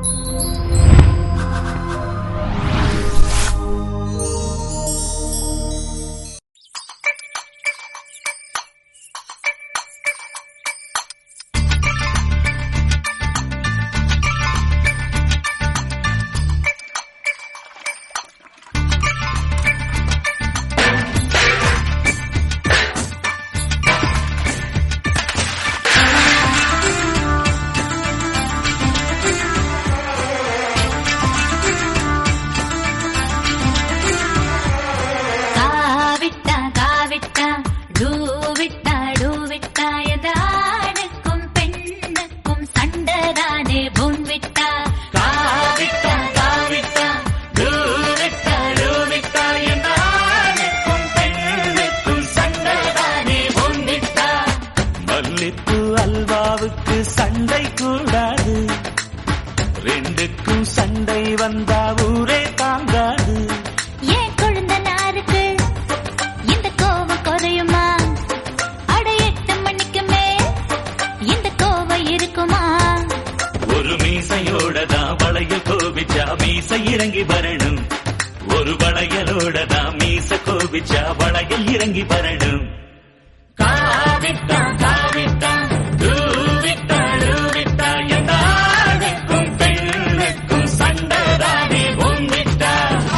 காவிட்டா காவிட்டா டூவிட்டா டூவிட்டா எதானுக்கும் பெண்ணுக்கும் சண்டதானே பொன்விட்டா காவிட்டா காவிட்டா டூவிட்டா டூவிட்டா எதானுக்கும் பெண்ணுக்கும் சண்டதானே பொன்விட்டா மல்லிப்பூ அல்வாவுக்கு சண்டை கூடாது ரெண்டுக்கும் சண்டை வந்தா ஊரே தாங்காது ஏன் குழந்த நாருக்கு இந்த கோவம் குறையுமா அட எட்டு மணிக்கு மேல் இந்த கோவம் இருக்குமா ஒரு மீசையோட தான் வளையல் கோபிச்சா மீசை இறங்கி வரணும் ஒரு வளையலோட தான் மீச கோபிச்சா வளையல் இறங்கி வரணும் காவிட்டா காவிட்டா டூவிட்டா டூவிட்டா எந்தாருக்கும் பெண்ணுக்கும் சண்டைதானே பொன்விட்டா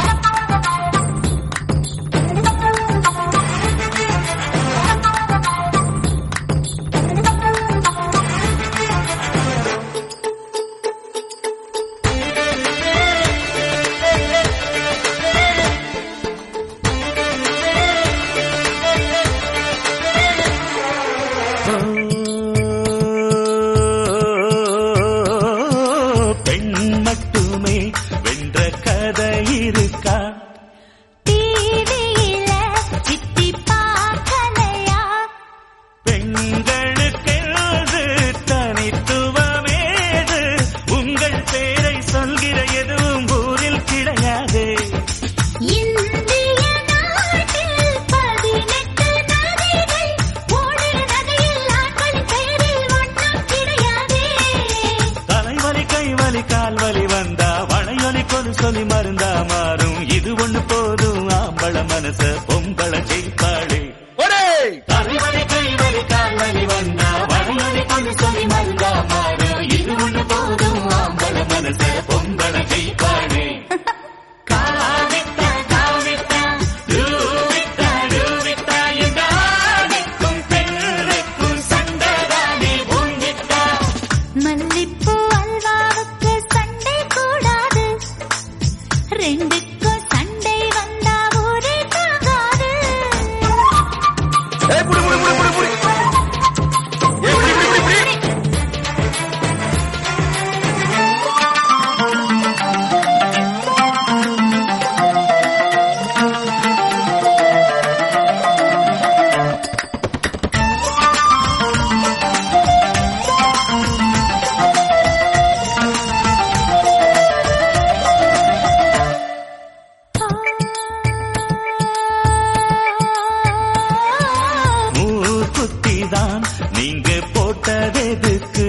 பெண் மட்டுமே வென்ற கதை இருக்கா டிவியில சித்தி பார்க்கலையா பெண்களுக்கென்று தனித்துவமேது உங்கள் பேரை சொல்கிற எதுவும் ஊரில் கிடையாது இந்திய நாட்டில் பதினெட்டு நதிகள் ஓடுற நதியில் ஆண்களின் பெயரில் ஒன்றும் கிடையாதே தலைவலி கைவலி கால்வலி வந்தா வளையொலி கொலு சொல்லி மருந்தா மாறும் இது ஒண்ணு போதும் ஆம்பள மனச பொம்பள ஜெயிப்பாளே தலைவலி கைவலி கால்வலி வந்தா வளையொலி கொலு சொல்லி மருந்தா மாறும் இது ஒண்ணு போதும் ஆம்பள மனச பொம்பள ஜெயிப்பாளே காவிட்டா காவிட்டா டூவிட்டா டூவிட்டா எங்கானுக்கும் பெண்ணுக்கும் சண்டைதானே உன்கிட்டா மல்லிப்பூ அல்வாவுக்கு சண்டை கூடாது ரெண்டுக்கும் சண்டை வந்தா ஊரே தாங்காது மூக்குத்திதான் நீங்க போட்டதெதுக்கு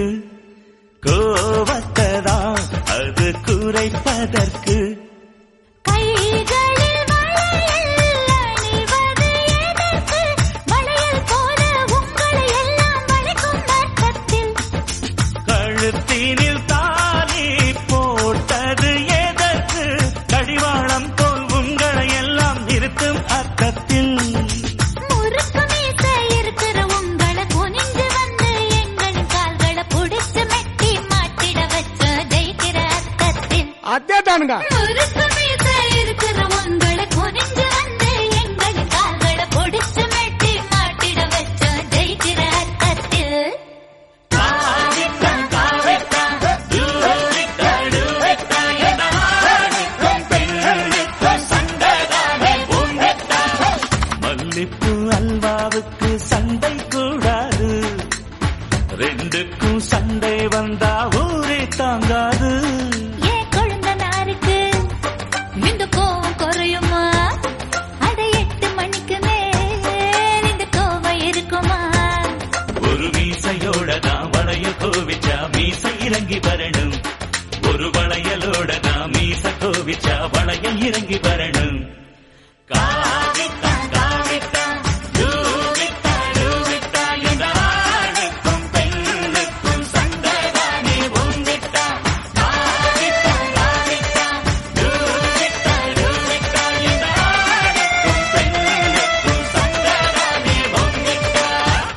கோவத்ததான் அது குறைப்பதற்கு கைகளில் வளையல் அணிவது எதற்கு? வளையல் போல உங்களை எல்லாம் வளைக்கும் அர்த்தத்தில். கழுத்தினில் தாலி போட்டது எதற்கு கடிவாளம் போல் உங்களை எல்லாம் நிறுத்தும் அர்த்தத்தில் முறுக்கு மீசை இருக்கிற உங்களை குனிஞ்சு வந்து எங்களின் கால்களை புடிச்சு மெட்டி மாட்டிட வச்ச ஜெயிக்கிற அர்த்தத்தில். அதே தானுங்க முறுக்கு மீசை இருக்கிற உங்களை குனிஞ்சு வந்து எங்களின் கால்களை புடிச்சு மெட்டி மாட்டிட வச்ச ஜெயிக்கிற அர்த்தத்தில். காவிட்டா காவிட்டா டூவிட்டா டூவிட்டா என்னாருக்கும் பெண்ணுக்கும் சண்டைதானே உன்கிட்டா மல்லிப்பூ அல்வாவுக்கு சண்டை கூடாது ரெண்டுக்கும் சண்டை வந்தா ஊரே தாங்காது ஏன் குழந்த நாருக்கு இந்த கோவம் குறையுமா அட எட்டு மணிக்கு மேல் இந்த கோவம் இருக்குமா ஒரு மீசையோட தான் வளைய கோவிச்சா மீசை இறங்கி வரணும் ஒரு வளைய காலோட நான் மீச கோவிச்சா வளையம் இறங்கி வரணும் காவித்தா காவித்தா லூவித்தா லூவித்தா இந்த ஆணுக்கும் பெண்ணுக்கும் சண்டதானே உங்கிட்டா காவித்தா காவித்தா லூவித்தா லூவித்தா இந்த ஆணுக்கும் பெண்ணுக்கும் சண்டதானே உங்கிட்டா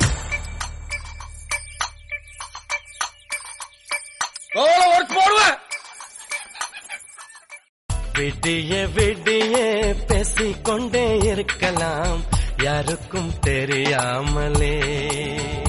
ஒர்க் போடுவேன் விடிய விடிய பேசிக்கொண்டே இருக்கலாம் யாருக்கும் தெரியாமலே